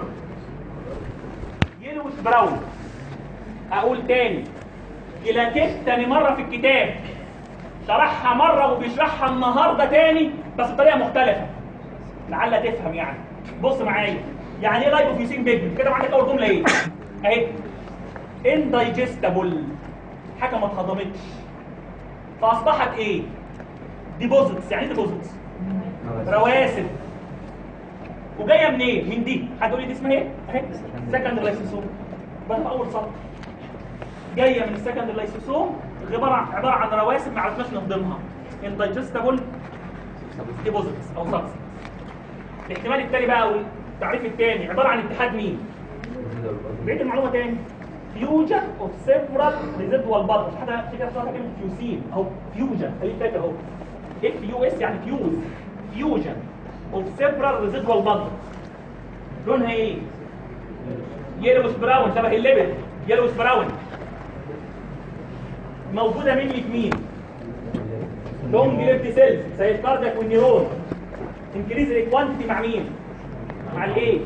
يلوش براون اقول تاني كلاكيت تاني مره في الكتاب شرحها مره وبيشرحها النهارده تاني بس بطريقه مختلفه لعل تفهم يعني بص معايا يعني ايه لايبوفيوسين بيجمنت كده عندك اول جمله ايه اهي اندايجستبل حاجه ما اتهضمتش فاصبحت ايه ديبوزيتس يعني ايه ديبوزيتس رواسب وجايه منين من دي هتقول لي دي اسمها ايه اهي سكند لايسوسوم يبقى في اول سطر جايه من السكند لايسوسوم عباره عن عباره عن رواسب ما عرفناش نهضمها اندايجستبل ديبوزيتس او سبستنس الاحتمال التاني بقى او التعريف التاني عباره عن اتحاد مين بقيت المعلومه تاني فيوجن اوف سيفرال ريزيدوال بادز حتى في كده اسمها كلمه فيوسين اهو فيوجن خليك فاكر اهو اف يو اس يعني فيوز فيوجن اوف سيفرال ريزيدوال بادز لونها ايه يلوس براون شبه الليبل يلوس براون موجوده مني في مين لونج ليفت سيلز زي الكاردياك والنيرون انكريز الكوانتيتي مع مين مع الايه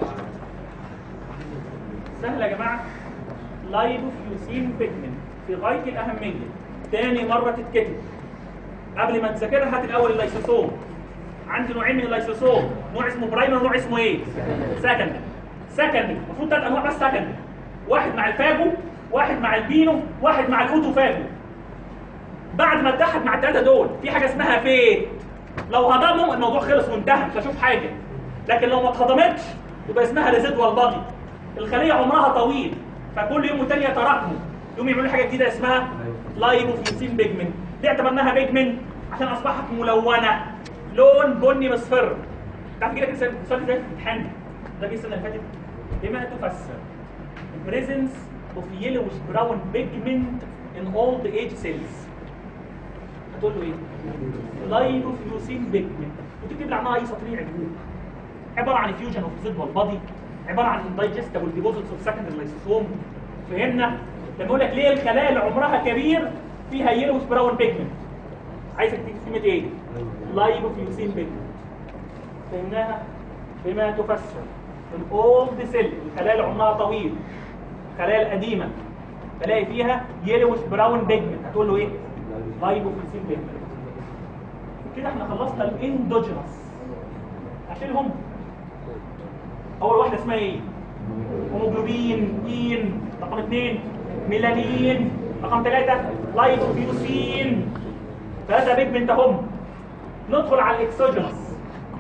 سهله يا جماعه لايبوفيوسين بيجمنت في غايه الاهميه تاني مره تتكتب قبل ما تذاكرها هات الاول اللايسوسوم عندي نوعين من اللايسوسوم نوع اسمه برايمر ونوع اسمه ايه سكند سكند المفروض ثلاث انواع بس سكند واحد مع الفاجو واحد مع البينو واحد مع الاوتوفاجو بعد ما اتحد مع الثلاثه دول في حاجه اسمها فيت لو هضمهم الموضوع خلص وانتهى مش هشوف حاجه لكن لو ما اتهضمتش يبقى اسمها ريزيدوال بادي الخليه عمرها طويل فكل يوم والتاني يتراكموا يوم يعملوا لي حاجه جديده اسمها لايبوفيوسين بيجمنت ليه اعتبرناها بيجمنت عشان اصبحت ملونه لون بني مصفر تعرف كده كده السؤال ازاي في الامتحان ده جه السنه اللي فاتت بما تفسر presence of yellowish brown pigment in old age cells هتقول له ايه؟ لايبوفيوسين بيجمنت وتكتب لي عنها اي سطرين عجبوك عباره عن فيوجن اوف ريزيدوال بادي عباره عن اندايجستبل ديبوزيتس اوف سكند لايسوسوم فهمنا لما اقول لك ليه الخلايا اللي عمرها كبير فيها يلوش براون بيجمنت عايزك تكتب كلمه ايه؟ لايبوفيوسين بيجمنت فهمناها بما تفسر الاولد سيل الخلايا اللي عمرها طويل الخلايا القديمه تلاقي فيها يلوش براون بيجمنت هتقول له ايه؟ لايبوفيوسين بيجمنت كده احنا خلصنا الاندوجينس اشيلهم اول واحده اسمها ايه هيموجلوبين اين رقم اثنين ميلانين رقم ثلاثة لايبوفيوسين ثلاثة بيجمنت هم ندخل على الاكسوجينس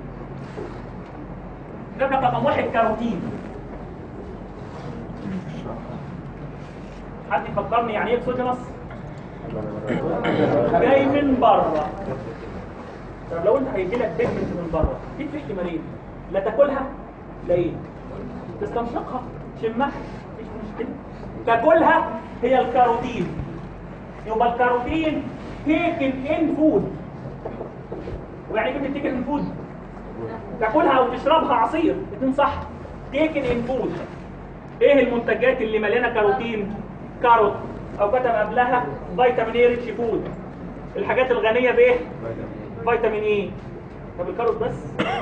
ده رقم واحد كاروتين حد يفكرني يعني ايه اكسوجينس جاي من بره طب لو انت هيجي لك بيجمنت من بره في في احتمالين لا تاكلها لا ايه تستنشقها تشمها مفيش مشكله تاكلها هي الكاروتين يبقى الكاروتين تيكن ان فود ويعني ايه كلمه تيكن ان فود تاكلها او تشربها عصير اتنين صح تيكن ان فود ايه المنتجات اللي مليانه كاروتين كاروت او كتب قبلها فيتامين اي ريتش فود الحاجات الغنيه بايه فيتامين اي طب الكاروت بس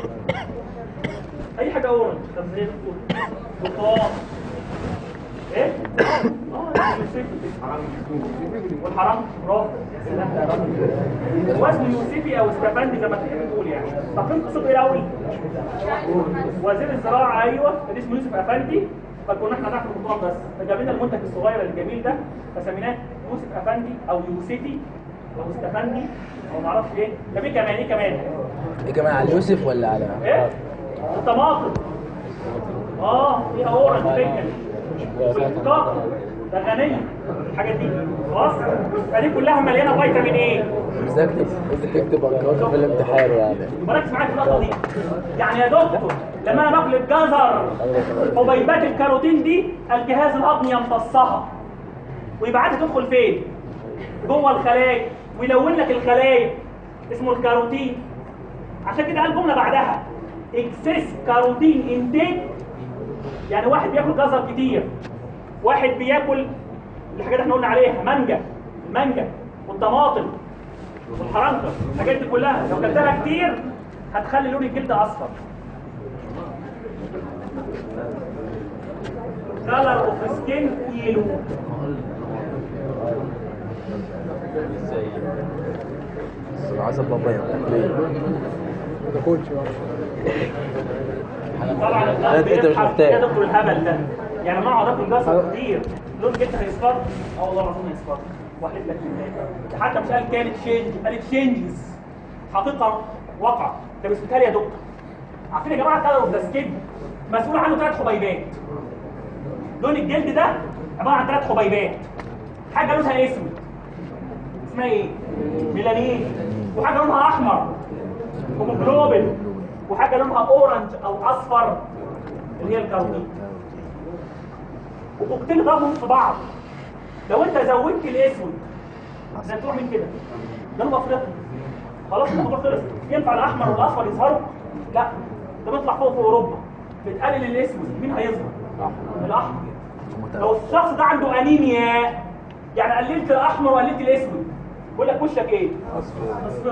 اي حاجه اورنج طب زي الفل برتقال ايه اه يوسفي والحرام برافو يا سلام يا راجل وزن يوسفي او استفندي زي ما تحب تقول يعني طب فين قصته ايه الاول وزير الزراعه ايوه كان اسمه يوسف افندي فكنا احنا نعرف البطاقه بس فجاب لنا المنتج الصغير الجميل ده فسميناه يوسف افندي او يوسفي او استفندي او معرفش ايه طب ايه كمان ايه كمان ايه كمان على يوسف ولا على ايه الطماطم اه فيها اورنج بيكن والكاكا ده غنية الحاجات دي خلاص فدي كلها مليانه فيتامين ايه ازاي تكتب ازاي تكتب ارقام في الامتحان يعني وركز معايا في اللقطه دي يعني يا دكتور لما انا باكل الجزر حبيبات الكاروتين دي الجهاز الهضمي يمتصها ويبعتها تدخل فين جوه الخلايا ويلون لك الخلايا اسمه الكاروتين عشان كده قال جمله بعدها اكسس كاروتين انتيك يعني واحد بياكل جزر كتير واحد بياكل الحاجات اللي احنا قلنا عليها مانجا المانجا والطماطم والحرنكه الحاجات دي كلها لو كلتها كتير هتخلي لون الجلد اصفر color of skin yellow عايز بابايا ما تاكلش بقى طبعا أنت- الضغط أنت مش بيضحك محتاج. يا دكتور الهبل ده يعني ما اقعد اكل جزر كتير لون جدا هيصفر اه والله العظيم هيصفر واحلف لك بالله حتى مش قال كانت شينج قالت شينجز حقيقه واقع ده بيثبتها لي يا دكتور عارفين يا جماعه كلر اوف ذا سكين مسؤول عنه ثلاث حبيبات لون الجلد ده عباره عن ثلاث حبيبات حاجه لونها اسود اسمها ايه؟ ميلانين وحاجه لونها احمر هيموجلوبين وحاجه لونها اورنج او اصفر اللي هي الكاروتين وكوكتيل ضربهم في بعض لو انت زودت الاسود زي بتوع مين كده جنوب افريقيا خلاص الموضوع خلص ينفع الاحمر والاصفر يظهروا لا ده بيطلع فوق في اوروبا بتقلل الاسود مين هيظهر الاحمر لو الشخص ده عنده انيميا يعني قللت الاحمر وقللت الاسود بيقول لك وشك ايه اصفر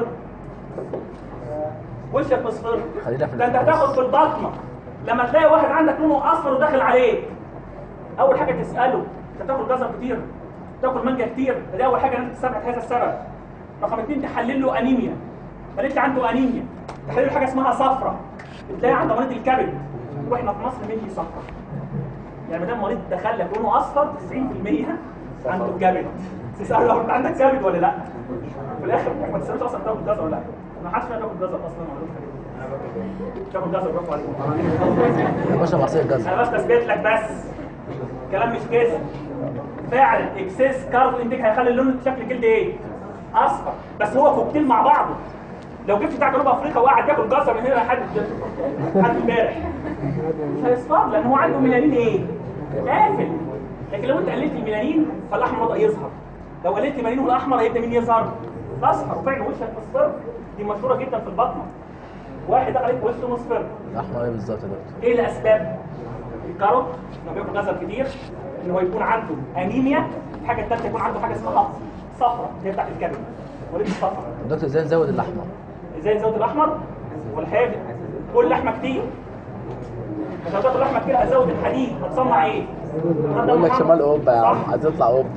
وشك مصفر خلينا في ده انت هتاخد في البطنه لما تلاقي واحد عندك لونه اصفر وداخل عليك اول حاجه تساله انت بتاكل جزر كتير تاكل مانجا كتير دي اول حاجه لازم تستبعد هذا السبب رقم اثنين تحلل له انيميا قالت عنده انيميا تحلل له حاجه اسمها صفرة بتلاقي عنده مريض الكبد واحنا في مصر مين صفرة يعني ما دام مريض دخل لك لونه اصفر 90% عنده كبد تساله لو انت عندك كبد ولا لا في الاخر ما تسالوش اصلا تاكل جزر ولا لا ما حدش فينا بياكل جزر اصلا ولا تاكل جزر برافو عليك يا باشا بعصير جزر انا بس بثبت لك بس كلام مش كده فعلا اكسس كارب انتيك هيخلي اللون شكل الجلد ايه اصفر بس هو كوكتيل مع بعضه لو جبت بتاع جنوب افريقيا وقعد ياكل جزر من هنا لحد لحد امبارح مش هيصفر لان هو عنده ميلانين ايه قافل لكن لو انت قللت الميلانين فالاحمر بدا يظهر لو قللت الميلانين والاحمر هيبدا مين يظهر الاصفر وفعلا وشك مصفر دي مشهوره جدا في البطنه واحد دخل عليك وشه مصفر الاحمر ايه بالظبط يا دكتور ايه الاسباب الكاروت لما بياكل جزر كتير ان هو يكون عنده انيميا الحاجه الثالثه يكون عنده حاجه اسمها صفرة اللي هي بتاعت الكبد وليه الصفرة دكتور ازاي نزود الاحمر ازاي نزود الاحمر والحادق كل لحمه كتير عشان تاكل لحمه كتير هتزود الحديد هتصنع ايه بقول لك شمال اوروبا يا عم عايز يطلع اوروبا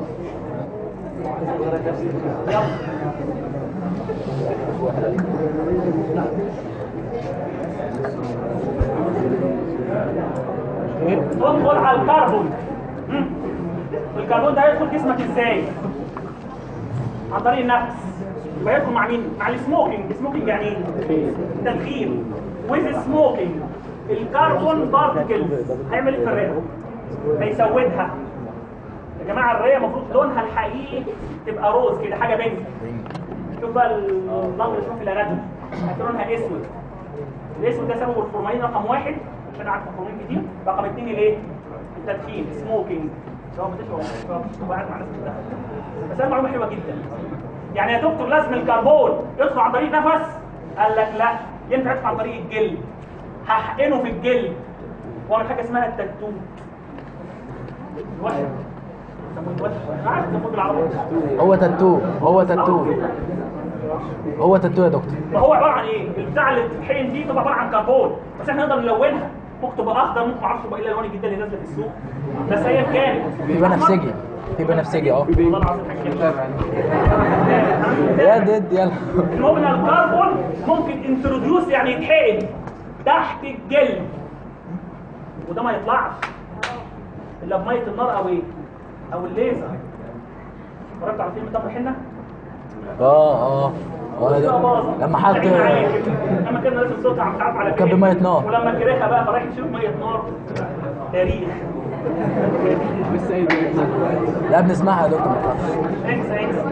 يلا ادخل على الكربون مم. الكربون ده هيدخل جسمك ازاي عن طريق النفس يبقى يدخل مع مين مع السموكينج السموكينج يعني ايه تدخين ويز سموكينج الكربون بارتكلز هيعمل ايه في الرئه هيسودها يا جماعه الرئه المفروض لونها الحقيقي تبقى روز كده حاجه بنك شوف بقى النظر اللي في الاناتومي هتلاقي لونها اسود الاسود ده سببه الفورمالين رقم واحد عشان عارف الفورمالين كتير رقم اثنين الايه؟ التدخين سموكينج سواء بتشرب ولا بتشرب وقاعد مع ناس بتدخن بس هي معلومه حلوه جدا يعني يا دكتور لازم الكربون يدخل عن طريق نفس قال لك لا ينفع يدخل عن طريق الجلد هحقنه في الجلد واعمل حاجه اسمها التاتو الوحش يسموه الوحش انا عارف يسموه بالعربي هو تاتو هو تاتو هو تاتو يا دكتور فهو عباره عن ايه؟ البتاع اللي بتتحقن دي تبقى عباره عن كربون بس احنا نقدر نلونها ممكن تبقى اخضر ممكن معرفش تبقى ايه الالوان الجديده اللي نازله في السوق بس هي كانت في بنفسجي في بنفسجي اهو والله العظيم حاجه يا جميله ديد يلا المهم ان الكربون ممكن انتروديوس يعني يتحقن تحت الجلد وده ما يطلعش الا بميه النار او ايه؟ او الليزر اتفرجت على فيلم طب الحنه؟ اه اه اه يا دكتور. لما حط لما كان لازم صوتها عم تعرف على كان فين. بمية نار. ولما كرهها بقى فراح يشوف ميه نار تاريخ لا بنسمعها يا دكتور ما تخافش انسى انسى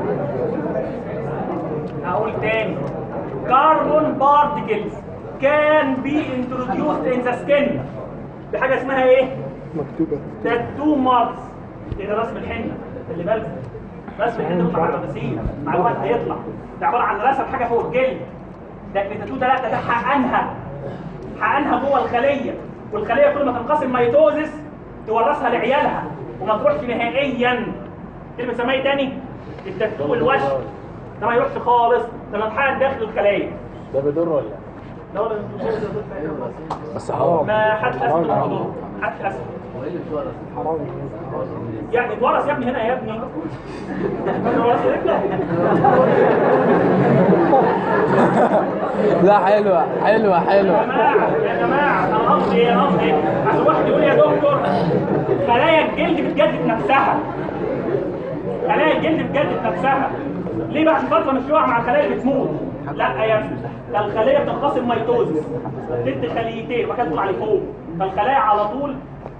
هقول تاني كاربون بارتكلز كان بي introduced in the skin بحاجه اسمها ايه؟ مكتوبة تاتو ماركس كده رسم الحنه خلي بالك رسم الحنه بيطلع على الغسيل مع الوقت هيطلع ده عباره عن رسم حاجه فوق الجلد لكن التاتو ده لا ده ده حقنها حقنها جوه الخليه والخليه كل ما تنقسم ميتوزس تورثها لعيالها وما تروحش نهائيا كلمه بنسميها ايه تاني؟ التاتو الوش ده ما يروحش خالص ده متحقن داخل الخلايا ده بيضر ولا؟ ده ولا بس حرام ما حدش اسمه الموضوع حدش اسمه حرام يعني اتورث يا ابني هنا يا ابني اتورث رجله لا حلوة حلوة يا حلوة جماعه يا جماعه انا قصدي ايه انا قصدي ايه عشان واحد يقول يا دكتور خلايا الجلد بتجدد نفسها خلايا الجلد بتجدد نفسها ليه بعد فتره مش يقع مع الخلايا اللي بتموت لا يا ابني ده الخليه بتنقسم ميتوزس ست خليتين وكانت تطلع لفوق فالخلايا على طول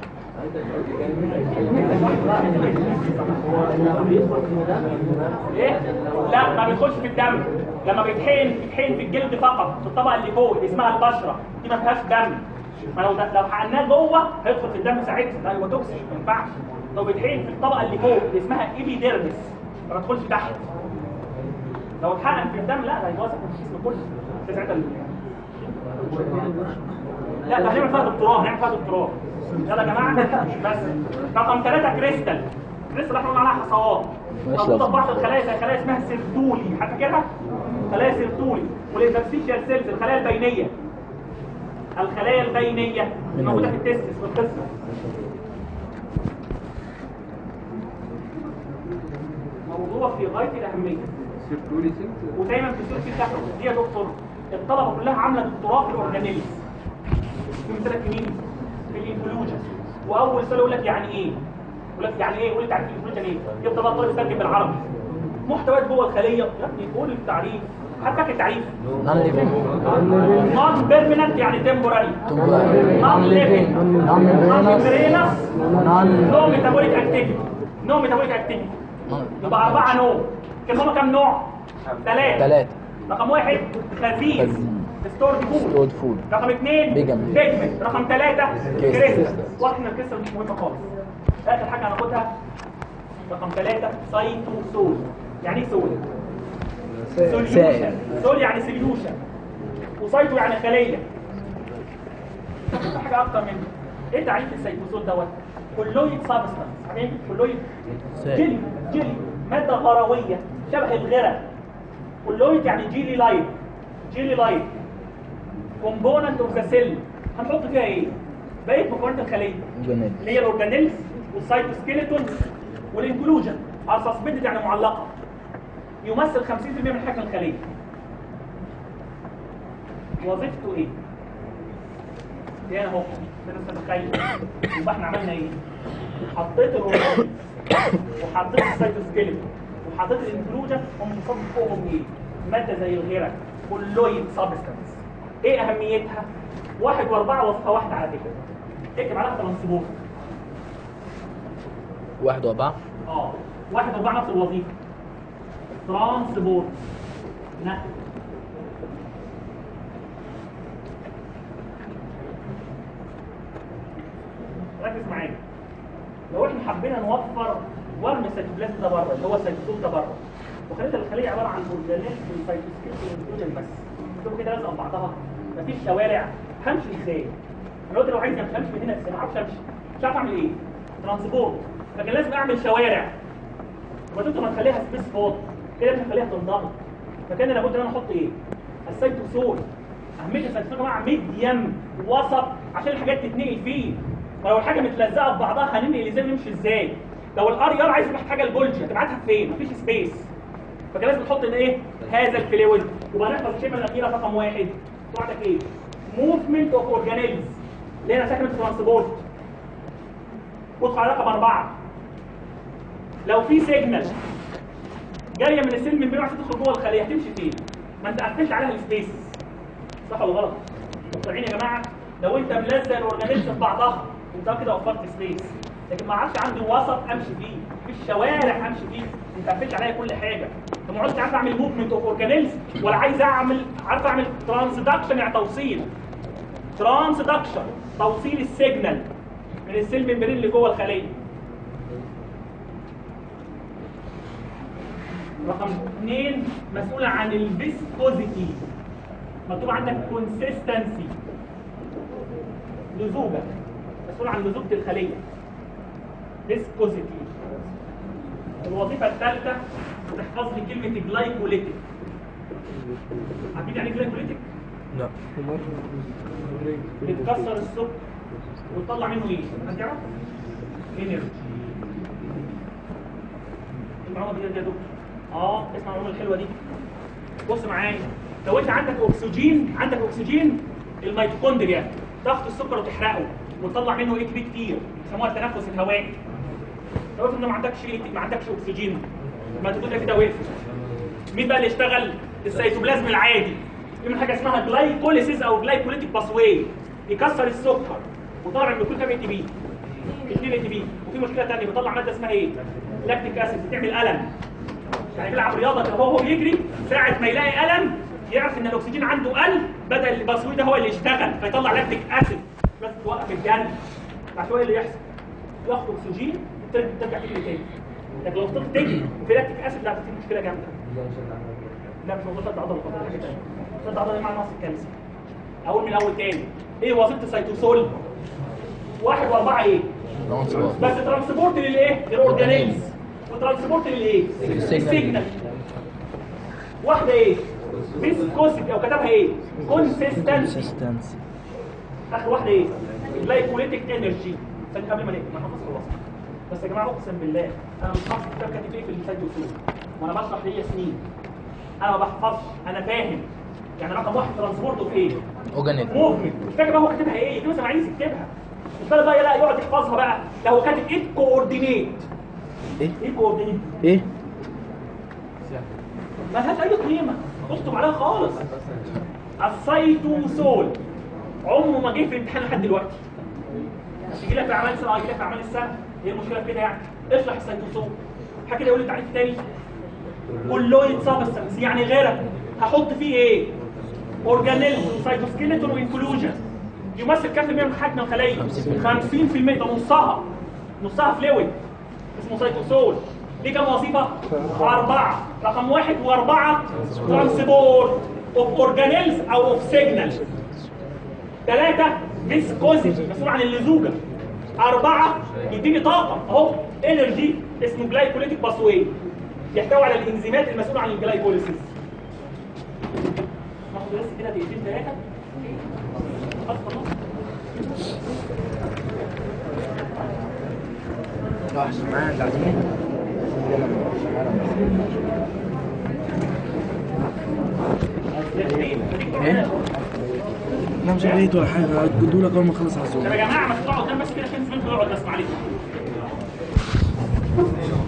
ايه لا ما بيدخلش في الدم لما بيتحقن بيتحقن في الجلد فقط في الطبقه اللي فوق اللي اسمها البشره دي ما فيهاش دم فلو ده لو حقناه جوه هيدخل في الدم ساعتها ده يبقى توكسيك ما ينفعش لو بيتحقن في الطبقه اللي فوق اللي اسمها ايبيديرمس ما بيدخلش تحت لو اتحقن في الدم لا ده هيبوظ الجسم كله ساعتها لا ده هنعمل فيها دكتوراه هنعمل فيها دكتوراه يلا يا جماعه بس رقم ثلاثة كريستال كريستال احنا قلنا عليها حصوات ماشي موجوده لازم. في بعض الخلايا زي خلايا اسمها سيرتولي حد فاكرها؟ خلايا سيرتولي والانترستيشال سيلز الخلايا البينيه الخلايا البينيه الموجوده في التستس في القصه موضوع في غايه الاهميه ودايما في السيرتي بتاعته دي يا دكتور الطلبه كلها عامله دكتوراه في الاورجانيلز في مثلك مين؟ في الانفلوجن واول سؤال يقول لك يعني ايه؟ يقول لك يعني ايه؟ يقول لك تعريف الانفلوجن ايه؟ يفضل بقى الطالب يترجم بالعربي محتويات جوه الخليه يا ابني قول التعريف حد فاكر التعريف نون ليفينج نون بيرمننت يعني تمبوراري نون ليفينج نون ميمبرينس نون نو ميتابوليك اكتيفيتي نو ميتابوليك اكتيفيتي يبقى أربعة نوع كم هما كم نوع؟ ثلاثة ثلاثة رقم واحد خزين خزين. ستورد فود ستورد فود رقم اثنين بيجامنت. بيجمنت رقم ثلاثة كيس. كريستال واضح ان الكريستال مش مهمة خالص آخر حاجة هناخدها رقم ثلاثة سايتوسول يعني ايه سول؟ سوليوشن سائل. سول يعني سوليوشن وسايتو يعني خلية في حاجة أكتر منه ايه تعريف السيتوسول دوت؟ كلويد سابستانس يعني كلويد سائل. جيلي جيلي مادة غروية شبه الغرة كلويد يعني جيلي لايت جيلي لايت كومبوننت اوف ذا سيل هنحط فيها ايه؟ بقية مكونات الخلية جنين اللي هي الاورجانيلز والسايتوسكيلتون والانكلوجن ار سسبندد يعني معلقة يمثل 50% من حجم الخلية وظيفته ايه؟ دي انا اهو كده تتخيل يبقى احنا عملنا ايه؟ حطيت الاورجانيلز وحطيت السايتوسكيلتون وحطيت الانكلوجن هم مصاب فوقهم ايه؟ مادة زي الغيرة كلويد سابستانس ايه اهميتها؟ واحد واربعة وصفة واحدة على فكرة اكتب عليها ترانسبورت واحد وأربعة اه واحد واربعة نفس الوظيفة ترانسبورت نقل ركز معايا لو احنا حبينا نوفر ورم السيتوبلازم ده بره اللي هو السيتوسول ده بره وخليت الخليه عباره عن اورجانيل والسيتوسكيل والانفلوجن بس شوفوا كده لازقه في بعضها مفيش شوارع همشي ازاي؟ دلوقتي لو عايز امشي من هنا ما اعرفش امشي مش عارف اعمل ايه؟ ترانسبورت فكان لازم اعمل شوارع يبقى انتوا ما تخليها سبيس فاضي كده مش هخليها تنضغط فكان لابد ان انا احط ايه؟ السيتوسول اهميه السيتوسول يا جماعه ميديم وسط عشان الحاجات تتنقل فيه ولو الحاجه متلزقه في بعضها هننقل ازاي ونمشي ازاي لو الار يار عايز يبعت حاجه لبولج هتبعتها فين مفيش سبيس فكان لازم تحط ان ايه هذا الفلويد يبقى نحفظ الشبه الاخيره رقم واحد بتاعتك ايه موفمنت اوف اورجانيلز اللي هنا ساكنه ترانسبورت وادخل على رقم اربعه لو في سيجنال جايه من السيل من بين عشان تدخل جوه الخليه هتمشي فين؟ ما انت قفلت عليها السبيس صح ولا غلط؟ مقتنعين يا جماعه لو انت ملزق الاورجانيزم في بعضها انت كده وفرت سبيس لكن ما عادش عندي وسط امشي فيه مفيش شوارع امشي فيه انت قفلت عليا كل حاجه فما عدتش عارف اعمل موفمنت اوف اورجانيلز ولا عايز اعمل عارف اعمل ترانسدكشن يعني توصيل ترانسدكشن توصيل السيجنال من السيل ممبرين اللي جوه الخليه رقم اثنين مسؤولة عن الفيسكوزيتي مكتوب عندك كونسيستنسي لزوجة مسؤولة عن لزوجة الخلية فيسكوزيتي الوظيفة الثالثة بتحفظ لي كلمة جلايكوليتيك عارفين يعني ايه جلايكوليتيك؟ لا بتكسر السكر وتطلع منه ايه؟ حد يعرف؟ انرجي المعلومة دي يا دكتور اه اسمع المعلومة الحلوة دي بص معايا لو انت عندك اكسجين عندك اكسجين الميتوكوندريا ضغط السكر وتحرقه وتطلع منه اي تي بي كتير يسموها التنفس الهوائي لو انت ما عندكش ما عندكش اكسجين الميتوكوندريا كده وقفت مين بقى اللي اشتغل السيتوبلازم العادي في حاجه اسمها جلايكوليسيس او جلايكوليتيك باسواي يكسر السكر وطلع من كل كام اي تي بي 2 اي تي بي وفي مشكله ثانيه بيطلع ماده اسمها ايه لاكتيك اسيد بتعمل الم يعني بيلعب رياضه كده وهو بيجري ساعه ما يلاقي الم يعرف ان الاكسجين عنده قل بدل الباسوي ده هو اللي يشتغل فيطلع لاكتيك اسيد بس توقف الجنب بعد شويه اللي يحصل ياخد اكسجين ترجع ترجع تجري تاني لكن لو فضلت تجري وفي لاكتيك اسيد لا في مشكله جامده لا مش موضوع شد عضله خالص حاجه ثانيه شد عضله مع نقص الكالسيوم اقول من الاول تاني ايه وظيفه السيتوسول واحد واربعه ايه بس ترانسبورت للايه للاورجانيلز وترانسبورت للايه السيجنال واحده ايه فيسكوسيتي او كتبها ايه كونسيستنسي اخر واحده ايه جلايكوليتيك انرجي عشان قبل ما نقفل ما نحفظ خلاص بس يا جماعه اقسم بالله انا مش حافظ كتاب كاتب ايه في السيتوسول وانا بشرح ليا سنين انا ما بحفظش انا فاهم يعني رقم واحد ترانسبورت في ايه اورجانيل موفمنت مش فاكر بقى هو كاتبها ايه دي مثلا عايز يكتبها مش فاكر بقى لا يقعد يحفظها بقى ده هو كاتب ايه كوردينيت ايه ايه كوردينيت ايه ما لهاش اي قيمه اشطب عليها خالص السيتوسول عمره ما جه في الامتحان لحد دلوقتي يجي لك في اعمال السنه يجي لك في اعمال السنه ايه المشكله في كده يعني اشرح السيتوسول حاجه كده يقول لي تعريف تاني كلويد سبستنس يعني غيرك هحط فيه ايه اورجانيل سايتوسكيلتون وانكلوجن يمثل كام في المية من حجم الخليه 50% ده نصها نصها فلويد اسمه سايتوسول ليه كام وظيفه اربعه رقم واحد واربعه ترانسبورت اوف اورجانيلز او اوف سيجنال ثلاثه فيسكوزيتي مسؤول عن اللزوجه أربعة يديني طاقة أهو انرجي اسمه جلايكوليتيك باسوي يحتوي على الانزيمات المسؤولة عن الجلايكوليسيس ناخد بس كده دقيقتين ثلاثة خلاص خلاص وحش معانا تعزمين ايه لا مش عيد ولا حاجه هجدوا لك اول ما اخلص عزومه طب يا جماعة ما تطلعوا قدام بس كده عشان زميلكم يقعد اسمع عليكم